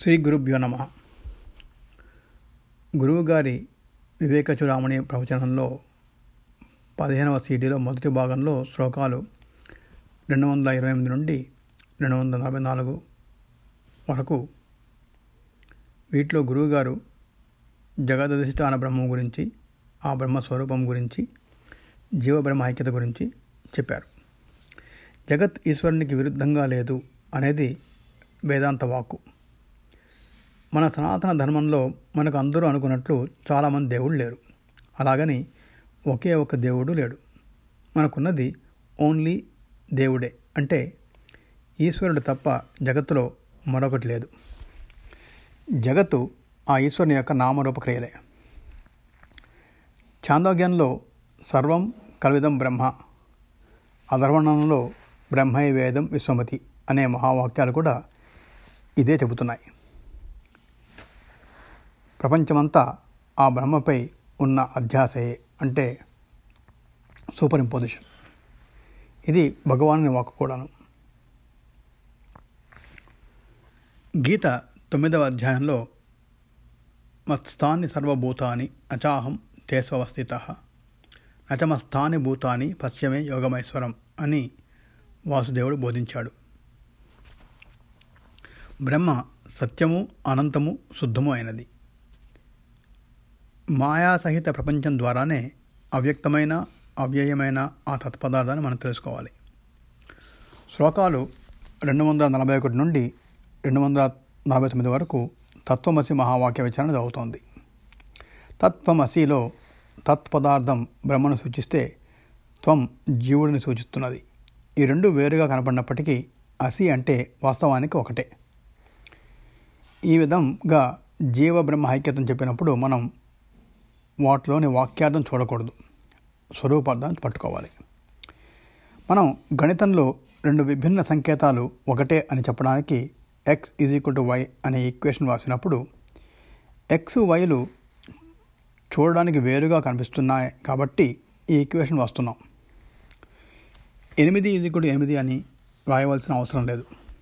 శ్రీ గురుభ్యో నమ గురువుగారి వివేక చూడామణి ప్రవచనంలో పదిహేనవ సీడీలో మొదటి భాగంలో శ్లోకాలు రెండు వందల ఇరవై ఎనిమిది నుండి రెండు వందల నలభై నాలుగు వరకు వీటిలో గురువుగారు జగదధిష్టాన బ్రహ్మం గురించి ఆ బ్రహ్మ స్వరూపం గురించి జీవబ్రహ్మ ఐక్యత గురించి చెప్పారు జగత్ ఈశ్వరునికి విరుద్ధంగా లేదు అనేది వేదాంత వాక్కు మన సనాతన ధర్మంలో మనకు అందరూ అనుకున్నట్లు చాలామంది దేవుళ్ళు లేరు అలాగని ఒకే ఒక దేవుడు లేడు మనకున్నది ఓన్లీ దేవుడే అంటే ఈశ్వరుడు తప్ప జగత్తులో మరొకటి లేదు జగత్తు ఆ ఈశ్వరుని యొక్క నామరూప క్రియలే చాందోగ్యంలో సర్వం కల్విదం బ్రహ్మ అధర్వణంలో బ్రహ్మై వేదం విశ్వమతి అనే మహావాక్యాలు కూడా ఇదే చెబుతున్నాయి ప్రపంచమంతా ఆ బ్రహ్మపై ఉన్న అధ్యాసయే అంటే సూపర్ ఇంపోజిషన్ ఇది భగవానుని వాక్కు కూడాను గీత తొమ్మిదవ అధ్యాయంలో మత్స్థాని సర్వభూతాని అచాహం తేస్వస్థిత నచమస్థాని భూతాని పశ్చిమే యోగమైశ్వరం అని వాసుదేవుడు బోధించాడు బ్రహ్మ సత్యము అనంతము శుద్ధము అయినది మాయాసహిత ప్రపంచం ద్వారానే అవ్యక్తమైన అవ్యయమైన ఆ తత్పదార్థాన్ని మనం తెలుసుకోవాలి శ్లోకాలు రెండు వందల నలభై ఒకటి నుండి రెండు వందల నలభై తొమ్మిది వరకు తత్వమసి మహావాక్య విచారణ జరుగుతోంది తత్వమసిలో తత్పదార్థం బ్రహ్మను సూచిస్తే త్వం జీవుడిని సూచిస్తున్నది ఈ రెండు వేరుగా కనపడినప్పటికీ అసి అంటే వాస్తవానికి ఒకటే ఈ విధంగా జీవ బ్రహ్మ ఐక్యతను చెప్పినప్పుడు మనం వాటిలోని వాక్యార్థం చూడకూడదు స్వరూపార్థాన్ని పట్టుకోవాలి మనం గణితంలో రెండు విభిన్న సంకేతాలు ఒకటే అని చెప్పడానికి X is equal to Y అనే ఈక్వేషన్ రాసినప్పుడు ఎక్స్ వైలు చూడడానికి వేరుగా కనిపిస్తున్నాయి కాబట్టి ఈ ఈక్వేషన్ వస్తున్నాం ఎనిమిది ఈజ్ ఈక్వల్ టు ఎనిమిది అని వ్రాయవలసిన అవసరం లేదు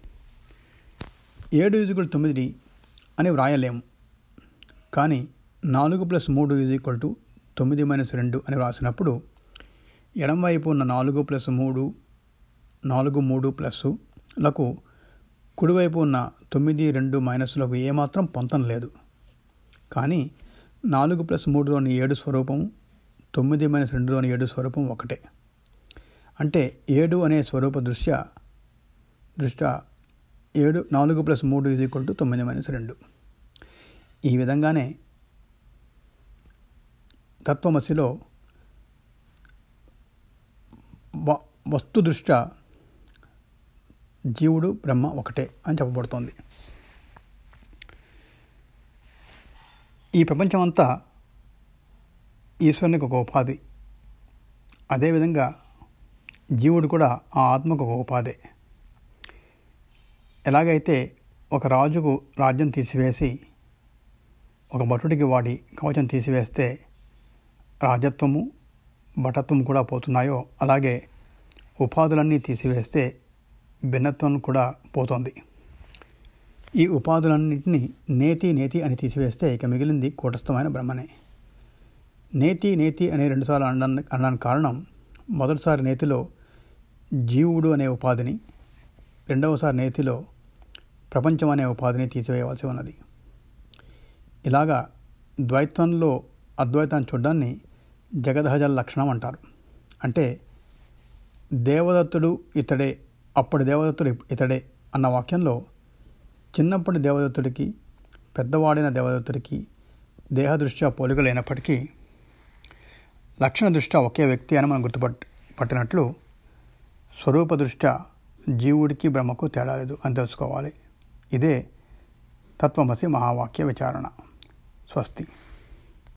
ఏడు ఈజ్ ఈక్వల్ తొమ్మిది అని వ్రాయలేము కానీ నాలుగు ప్లస్ మూడు ఈజ్ ఈక్వల్ టు తొమ్మిది మైనస్ రెండు అని వ్రాసినప్పుడు ఎడంవైపు ఉన్న నాలుగు ప్లస్ మూడు నాలుగు మూడు ప్లస్ లకు కుడివైపు ఉన్న తొమ్మిది రెండు మైనస్లకు ఏమాత్రం పొంతం లేదు కానీ నాలుగు ప్లస్ మూడులోని ఏడు స్వరూపం తొమ్మిది మైనస్ రెండులోని ఏడు స్వరూపం ఒకటే అంటే ఏడు అనే స్వరూప దృష్ట్యా దృష్ట్యా ఏడు నాలుగు ప్లస్ మూడు ఈజ్ ఈక్వల్ టు తొమ్మిది మైనస్ రెండు ఈ విధంగానే తత్వమసిలో వస్తు దృష్ట్యా జీవుడు బ్రహ్మ ఒకటే అని చెప్పబడుతోంది ఈ ప్రపంచమంతా ఈశ్వరునికి ఒక ఉపాధి అదేవిధంగా జీవుడు కూడా ఆ ఆత్మకు ఒక ఉపాధే ఎలాగైతే ఒక రాజుకు రాజ్యం తీసివేసి ఒక భటుడికి వాడి కవచం తీసివేస్తే రాజత్వము భటత్వం కూడా పోతున్నాయో అలాగే ఉపాధులన్నీ తీసివేస్తే భిన్నత్వం కూడా పోతోంది ఈ ఉపాధులన్నింటినీ నేతి నేతి అని తీసివేస్తే ఇక మిగిలింది కూటస్థమైన బ్రహ్మనే నేతి నేతి అనే రెండుసార్లు అనడానికి అనడానికి కారణం మొదటిసారి నేతిలో జీవుడు అనే ఉపాధిని రెండవసారి నేతిలో ప్రపంచం అనే ఉపాధిని తీసివేయవలసి ఉన్నది ఇలాగా ద్వైత్వంలో అద్వైతాన్ని చూడడాన్ని జగదహజల లక్షణం అంటారు అంటే దేవదత్తుడు ఇతడే అప్పటి దేవదత్తుడు ఇతడే అన్న వాక్యంలో చిన్నప్పటి దేవదత్తుడికి పెద్దవాడైన దేవదత్తుడికి దేహదృష్ట్యా పోలిక లేనప్పటికీ లక్షణ దృష్ట్యా ఒకే వ్యక్తి అని మనం గుర్తుపట్ పట్టినట్లు స్వరూప దృష్ట్యా జీవుడికి బ్రహ్మకు తేడా లేదు అని తెలుసుకోవాలి ఇదే తత్వమసి మహావాక్య విచారణ స్వస్తి